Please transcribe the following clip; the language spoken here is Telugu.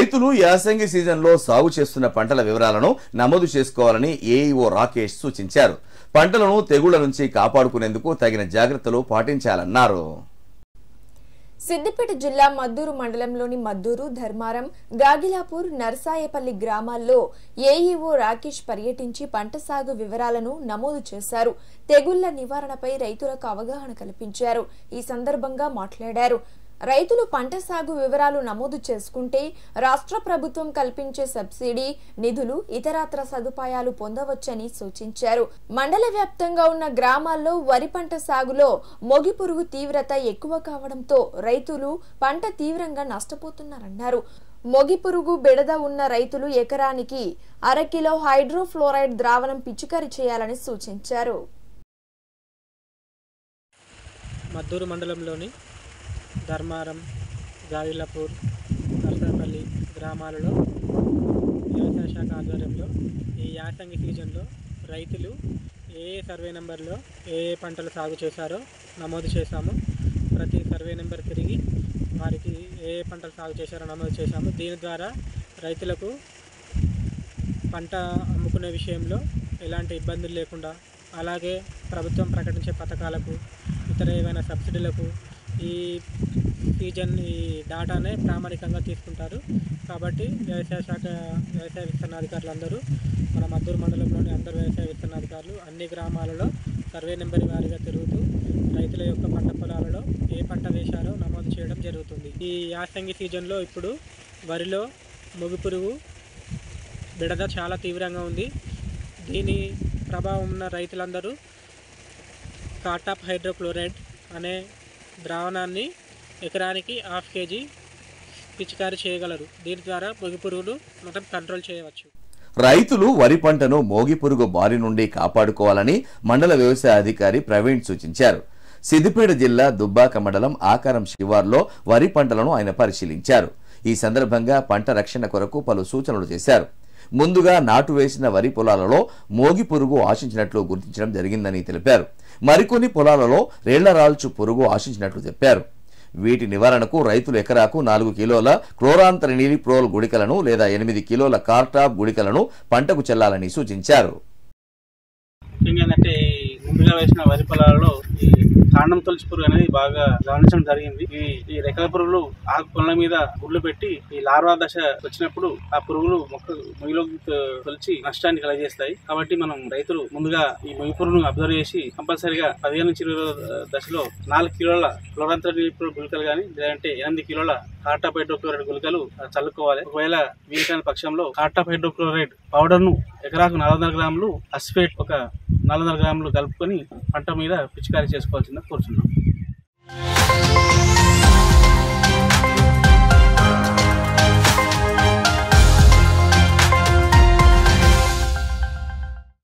రైతులు యాసంగి సీజన్లో సాగు చేస్తున్న పంటల వివరాలను నమోదు చేసుకోవాలని ఏఈఓ రాకేష్ సూచించారు పంటలను తెగుళ్ల నుంచి కాపాడుకునేందుకు తగిన జాగ్రత్తలు పాటించాలన్నారు సిద్దిపేట జిల్లా మద్దూరు మండలంలోని మద్దూరు ధర్మారం గాగిలాపూర్ నర్సాయపల్లి గ్రామాల్లో ఏఈఓ రాకేష్ పర్యటించి పంట సాగు వివరాలను నమోదు చేశారు తెగుళ్ల నివారణపై రైతులకు అవగాహన కల్పించారు ఈ సందర్భంగా మాట్లాడారు రైతులు పంట సాగు వివరాలు నమోదు చేసుకుంటే రాష్ట్ర ప్రభుత్వం కల్పించే సబ్సిడీ నిధులు ఇతరత్ర సదుపాయాలు పొందవచ్చని సూచించారు మండల వ్యాప్తంగా ఉన్న గ్రామాల్లో వరి పంట సాగులో మొగి పురుగు తీవ్రత ఎక్కువ కావడంతో రైతులు పంట తీవ్రంగా నష్టపోతున్నారన్నారు మొగి పురుగు బెడద ఉన్న రైతులు ఎకరానికి అరకిలో హైడ్రోఫ్లోరైడ్ ద్రావణం పిచికారీ చేయాలని సూచించారు మద్దూరు మండలంలోని ధర్మారం గావిలపూర్ నర్సాపల్లి గ్రామాలలో వ్యవసాయ శాఖ ఆధ్వర్యంలో ఈ యాసంగి సీజన్లో రైతులు ఏ ఏ సర్వే నెంబర్లో ఏ ఏ పంటలు సాగు చేశారో నమోదు చేశాము ప్రతి సర్వే నెంబర్ తిరిగి వారికి ఏ ఏ పంటలు సాగు చేశారో నమోదు చేశాము దీని ద్వారా రైతులకు పంట అమ్ముకునే విషయంలో ఎలాంటి ఇబ్బందులు లేకుండా అలాగే ప్రభుత్వం ప్రకటించే పథకాలకు ఇతర ఏవైనా సబ్సిడీలకు ఈ సీజన్ ఈ డాటానే ప్రామాణికంగా తీసుకుంటారు కాబట్టి వ్యవసాయ శాఖ వ్యవసాయ విస్తరణాధికారులు అందరూ మన మద్దూరు మండలంలోని అందరు వ్యవసాయ విస్తరణాధికారులు అన్ని గ్రామాలలో సర్వే నెంబర్ వారీగా తిరుగుతూ రైతుల యొక్క పంట పొలాలలో ఏ పంట వేశారో నమోదు చేయడం జరుగుతుంది ఈ యాసంగి సీజన్లో ఇప్పుడు వరిలో మొగి పురుగు బిడద చాలా తీవ్రంగా ఉంది దీని ప్రభావం ఉన్న రైతులందరూ కాటాప్ హైడ్రోక్లోరైడ్ అనే ద్రావణాన్ని ఎకరానికి హాఫ్ కేజీ పిచికారీ చేయగలరు దీని ద్వారా పొగి పురుగును మనం కంట్రోల్ చేయవచ్చు రైతులు వరి పంటను మోగి పురుగు బారి నుండి కాపాడుకోవాలని మండల వ్యవసాయ అధికారి ప్రవీణ్ సూచించారు సిద్దిపేట జిల్లా దుబ్బాక మండలం ఆకారం శివార్లో వరి పంటలను ఆయన పరిశీలించారు ఈ సందర్భంగా పంట రక్షణ కొరకు పలు సూచనలు చేశారు ముందుగా నాటు వేసిన వరి పొలాలలో మోగి పురుగు ఆశించినట్లు గుర్తించడం జరిగిందని తెలిపారు మరికొన్ని పొలాలలో రేళ్ల రాల్చు పురుగు ఆశించినట్లు చెప్పారు వీటి నివారణకు రైతులు ఎకరాకు నాలుగు కిలోల క్లోరాంతరినిలిప్రోల్ గుళికలను లేదా ఎనిమిది కిలోల కార్టాప్ గుళికలను పంటకు చెల్లాలని సూచించారు ముఖ్యంగా ఏంటంటే ఈ ముందుగా వేసిన వరి పొలాలలో ఈ కాండం తొలిచి పురుగు అనేది బాగా గమనించడం జరిగింది ఈ ఈ రెక్కల పురుగులు ఆకు పొలం మీద గుడ్లు పెట్టి ఈ లార్వా దశ వచ్చినప్పుడు ఆ పురుగులు మొక్క మొగిలోకి తొ- తొలిచి నష్టాన్ని కలగజేస్తాయి కాబట్టి మనం రైతులు ముందుగా ఈ మొగి పురుగును అబ్జర్వ్ చేసి కంపల్సరిగా పదిహేను నుంచి ఇరవై రోజుల దశలో నాలుగు కిలోల క్లోరాంతరి గుళికలు కానీ లేదంటే ఎనిమిది కిలోల కార్టాప్ హైడ్రోక్లోరైడ్ గుళికలు ఆ, చల్లుకోవాలి ఒకవేళ వీలైన పక్షంలో కార్టాప్ హైడ్రోక్లోరైడ్ పౌడర్ ను ఎకరాకు నాలుగు వందల గ్రాములు అస్ఫేట్ ఒక నాలుగు వందల గ్రాములు కలుపుకొని పంట మీద పిచికారీ చేసుకోవాల్సిందిగా కోరుచున్నాం